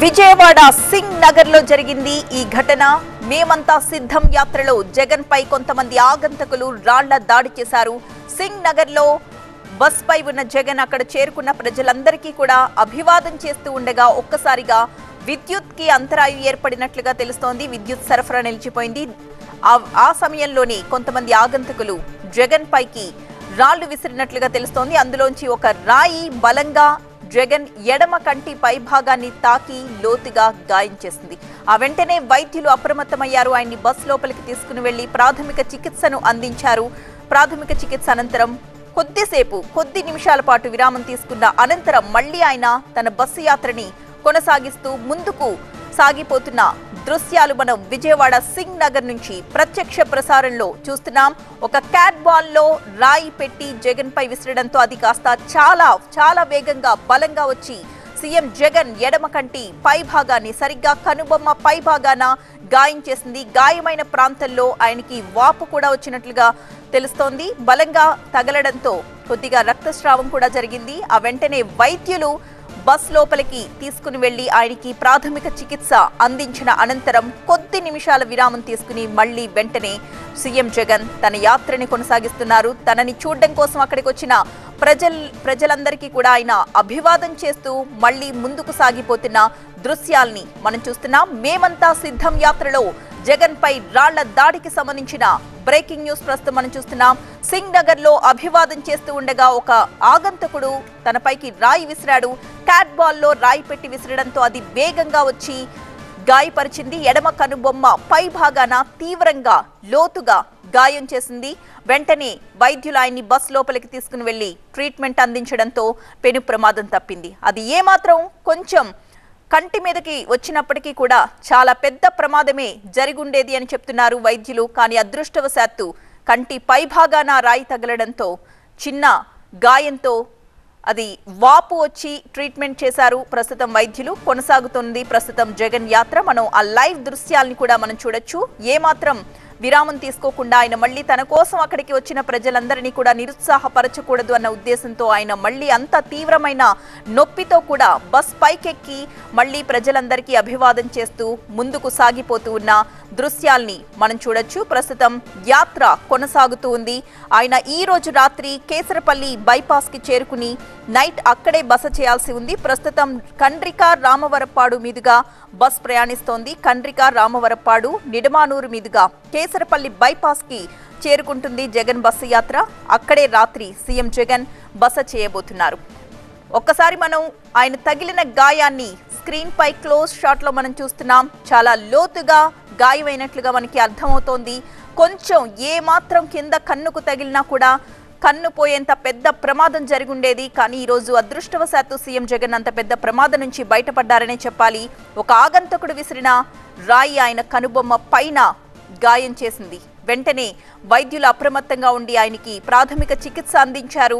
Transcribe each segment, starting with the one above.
విజయవాడ సింగ్ నగర్ లో జరిగింది ఈ ఘటన మేమంతా సిద్ధం యాత్రలో జగన్ పై కొంతమంది ఆగంతకులు రాళ్ల దాడి చేశారు సింగ్ నగర్ లో బస్ పై ఉన్న జగన్ అక్కడ చేరుకున్న ప్రజలందరికీ కూడా అభివాదం చేస్తూ ఉండగా ఒక్కసారిగా విద్యుత్ కి అంతరాయం ఏర్పడినట్లుగా తెలుస్తోంది విద్యుత్ సరఫరా నిలిచిపోయింది ఆ- ఆ సమయంలోనే కొంతమంది ఆగంతకులు జగన్ పైకి రాళ్లు విసిరినట్లుగా తెలుస్తోంది అందులోంచి ఒక రాయి బలంగా జగన్ ఎడమ కంటి పై భాగాన్ని తాకి లోతుగా గాయం చేసింది ఆ వెంటనే వైద్యులు అప్రమత్తమయ్యారు ఆయన్ని బస్ లోపలికి తీసుకుని వెళ్లి ప్రాథమిక చికిత్సను అందించారు ప్రాథమిక చికిత్స అనంతరం కొద్దిసేపు కొద్ది నిమిషాల పాటు విరామం తీసుకున్న అనంతరం మళ్లీ ఆయన తన బస్సు యాత్రని కొనసాగిస్తూ ముందుకు సాగిపోతున్న దృశ్యాలు మనం విజయవాడ సింగ్ నగర్ నుంచి ప్రత్యక్ష ప్రసారంలో చూస్తున్నాం ఒక క్యాట్ బాల్ లో రాయి పెట్టి జగన్ పై విసిరడంతో అది కాస్త చాలా చాలా వేగంగా బలంగా వచ్చి సీఎం జగన్ ఎడమ కంటి పై భాగాన్ని సరిగ్గా కనుబొమ్మ పై భాగాన గాయం చేసింది గాయమైన ప్రాంతంలో ఆయనకి వాపు కూడా వచ్చినట్లుగా తెలుస్తోంది బలంగా తగలడంతో కొద్దిగా రక్తస్రావం కూడా జరిగింది ఆ వెంటనే వైద్యులు బస్ లోపలికి తీసుకుని వెళ్లి ఆయనకి ప్రాథమిక చికిత్స అందించిన అనంతరం కొద్ది నిమిషాల విరామం తీసుకుని మళ్ళీ వెంటనే సీఎం జగన్ తన యాత్రని కొనసాగిస్తున్నారు తనని చూడడం కోసం అక్కడికి వచ్చిన ప్రజల్ ప్రజలందరికీ కూడా ఆయన అభివాదం చేస్తూ మళ్ళీ ముందుకు సాగిపోతున్న దృశ్యాల్ని మనం చూస్తున్నాం మేమంతా సిద్ధం యాత్రలో జగన్ పై రాళ్ల దాడికి సంబంధించిన బ్రేకింగ్ న్యూస్ ప్రస్తుతం మనం చూస్తున్నాం సింగ్ నగర్ లో అభివాదం చేస్తూ ఉండగా ఒక ఆగంతకుడు తనపైకి రాయి విసిరాడు క్యాట్ బాల్ లో రాయి పెట్టి విసిరడంతో అది వేగంగా వచ్చి గాయపరిచింది ఎడమ కనుబొమ్మ పై భాగాన తీవ్రంగా లోతుగా గాయం చేసింది వెంటనే వైద్యులు ఆయన్ని బస్ లోపలికి తీసుకుని వెళ్లి ట్రీట్మెంట్ అందించడంతో పెను ప్రమాదం తప్పింది అది ఏమాత్రం కొంచెం కంటి మీదకి వచ్చినప్పటికీ కూడా చాలా పెద్ద ప్రమాదమే జరిగుండేది అని చెప్తున్నారు వైద్యులు కానీ అదృష్టవశాత్తు కంటి పైభాగాన రాయి తగలడంతో చిన్న గాయంతో అది వాపు వచ్చి ట్రీట్మెంట్ చేశారు ప్రస్తుతం వైద్యులు కొనసాగుతుంది ప్రస్తుతం జగన్ యాత్ర మనం ఆ లైవ్ దృశ్యాల్ని కూడా మనం చూడొచ్చు ఏమాత్రం విరామం తీసుకోకుండా ఆయన మళ్ళీ తన కోసం అక్కడికి వచ్చిన ప్రజలందరినీ కూడా నిరుత్సాహపరచకూడదు అన్న ఉద్దేశంతో ఆయన మళ్ళీ అంత తీవ్రమైన నొప్పితో కూడా బస్ పైకెక్కి మళ్ళీ ప్రజలందరికీ అభివాదం చేస్తూ ముందుకు సాగిపోతూ ఉన్న దృశ్యాల్ని మనం చూడొచ్చు ప్రస్తుతం యాత్ర కొనసాగుతూ ఉంది ఆయన ఈ రోజు రాత్రి కేసరపల్లి బైపాస్ కి చేరుకుని నైట్ అక్కడే బస చేయాల్సి ఉంది ప్రస్తుతం కండ్రిక రామవరప్పాడు మీదుగా బస్ ప్రయాణిస్తోంది కండ్రిక రామవరప్పాడు నిడమానూరు మీదుగా కేసరపల్లి బైపాస్ కి చేరుకుంటుంది జగన్ బస్సు యాత్ర అక్కడే రాత్రి సీఎం జగన్ బస చేయబోతున్నారు ఒక్కసారి మనం ఆయన తగిలిన గాయాన్ని స్క్రీన్ పై క్లోజ్ షాట్ లో మనం చూస్తున్నాం చాలా లోతుగా గాయమైనట్లుగా మనకి అర్థమవుతోంది కొంచెం ఏ మాత్రం కింద కన్నుకు తగిలినా కూడా కన్ను పోయేంత పెద్ద ప్రమాదం జరిగుండేది కానీ ఈరోజు అదృష్టవశాత్తు సీఎం జగన్ అంత పెద్ద ప్రమాదం నుంచి బయటపడ్డారనే చెప్పాలి ఒక ఆగంతకుడు విసిరిన రాయి ఆయన కనుబొమ్మ పైన గాయం చేసింది వెంటనే వైద్యులు అప్రమత్తంగా ఉండి ఆయనకి ప్రాథమిక చికిత్స అందించారు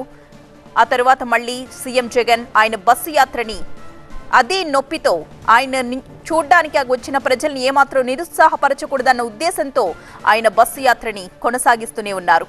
ఆ తరువాత మళ్ళీ సీఎం జగన్ ఆయన బస్సు యాత్రని అదే నొప్పితో ఆయన ని- చూడ్డానికి ఆ వచ్చిన ప్రజల్ని ఏమాత్రం నిరుత్సాహపరచకూడదన్న ఉద్దేశంతో ఆయన బస్సు యాత్రని కొనసాగిస్తూనే ఉన్నారు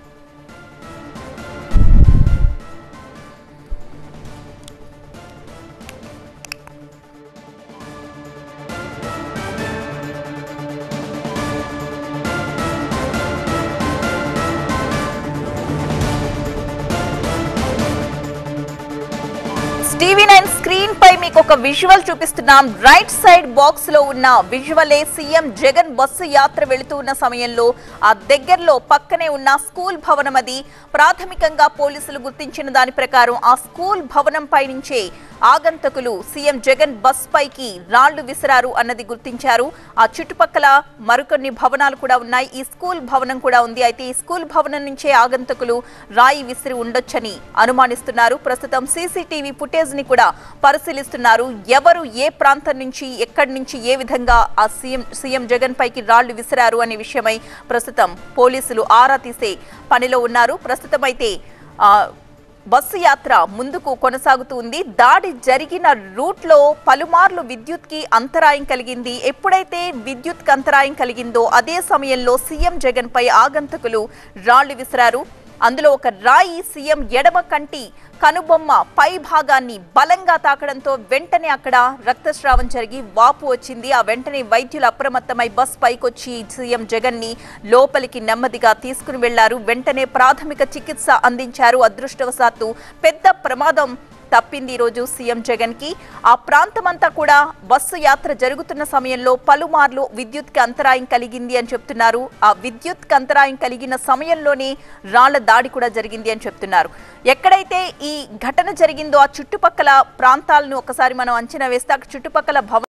టీవీ నైన్ స్క్రీన్ పై మీకు ఒక విజువల్ చూపిస్తున్నాం రైట్ సైడ్ బాక్స్ లో ఉన్న విజువలే సీఎం జగన్ బస్సు యాత్ర వెళుతూ ఉన్న సమయంలో ఆ దగ్గరలో పక్కనే ఉన్న స్కూల్ భవనం అది ప్రాథమికంగా పోలీసులు గుర్తించిన దాని ప్రకారం ఆ స్కూల్ భవనం పై నుంచే ఆగంతకులు సీఎం జగన్ బస్ పైకి రాళ్లు విసిరారు అన్నది గుర్తించారు ఆ చుట్టుపక్కల మరికొన్ని భవనాలు కూడా ఉన్నాయి ఈ స్కూల్ భవనం కూడా ఉంది అయితే ఈ స్కూల్ భవనం నుంచే ఆగంతకులు రాయి విసిరి ఉండొచ్చని అనుమానిస్తున్నారు ప్రస్తుతం సీసీటీవీ ఫుటేజ్ ని కూడా పరిశీలిస్తున్నారు ఎవరు ఏ ప్రాంతం నుంచి ఎక్కడి నుంచి ఏ విధంగా ఆ సీఎం సీఎం జగన్ పైకి రాళ్లు విసిరారు అనే విషయమై ప్రస్తుతం పోలీసులు ఆరా తీసే పనిలో ఉన్నారు ప్రస్తుతం అయితే ఆ, బస్సు యాత్ర ముందుకు కొనసాగుతూ ఉంది దాడి జరిగిన రూట్లో పలుమార్లు విద్యుత్ కి అంతరాయం కలిగింది ఎప్పుడైతే విద్యుత్ కి అంతరాయం కలిగిందో అదే సమయంలో సీఎం జగన్ పై ఆగంతకులు రాళ్లు విసిరారు అందులో ఒక రాయి సీఎం ఎడమ కంటి కనుబొమ్మ పై భాగాన్ని బలంగా తాకడంతో వెంటనే అక్కడ రక్తస్రావం జరిగి వాపు వచ్చింది ఆ వెంటనే వైద్యులు అప్రమత్తమై బస్ పైకొచ్చి సీఎం జగన్ ని లోపలికి నెమ్మదిగా తీసుకుని వెళ్లారు వెంటనే ప్రాథమిక చికిత్స అందించారు అదృష్టవశాత్తు పెద్ద ప్రమాదం తప్పింది ఈరోజు సీఎం జగన్ కి ఆ ప్రాంతమంతా కూడా బస్సు యాత్ర జరుగుతున్న సమయంలో పలుమార్లు విద్యుత్కి అంతరాయం కలిగింది అని చెప్తున్నారు ఆ విద్యుత్కి అంతరాయం కలిగిన సమయంలోనే రాళ్ల దాడి కూడా జరిగింది అని చెప్తున్నారు ఎక్కడైతే ఈ ఘటన జరిగిందో ఆ చుట్టుపక్కల ప్రాంతాలను ఒకసారి మనం అంచనా వేస్తే ఆ చుట్టుపక్కల భవ